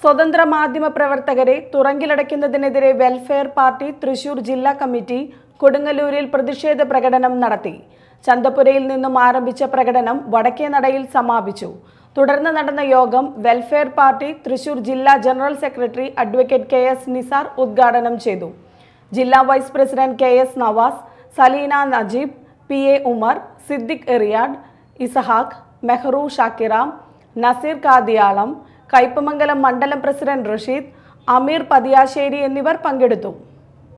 സ്വതന്ത്ര മാധ്യമ പ്രവർത്തകരെ തുറങ്കിലടയ്ക്കുന്നതിനെതിരെ വെൽഫെയർ പാർട്ടി തൃശൂർ ജില്ലാ കമ്മിറ്റി കൊടുങ്ങല്ലൂരിൽ പ്രതിഷേധ പ്രകടനം നടത്തി ചന്തപുരയിൽ നിന്നും ആരംഭിച്ച പ്രകടനം വടക്കേനടയിൽ സമാപിച്ചു തുടർന്ന് നടന്ന യോഗം വെൽഫെയർ പാർട്ടി തൃശൂർ ജില്ലാ general secretary advocate K S Nisar ഉദ്ഘാടനം ചെയ്തു ജില്ലാ vice president K S Navas Salina Najeeb P A Umar Siddique Eriyad Ishaq Mehru ഷാക്കിറാം നസീർ കാദിയാളം കയ്പമംഗലം മണ്ഡലം പ്രസിഡന്റ് റഷീദ് അമീർ പതിയാശ്ശേരി എന്നിവർ പങ്കെടുത്തു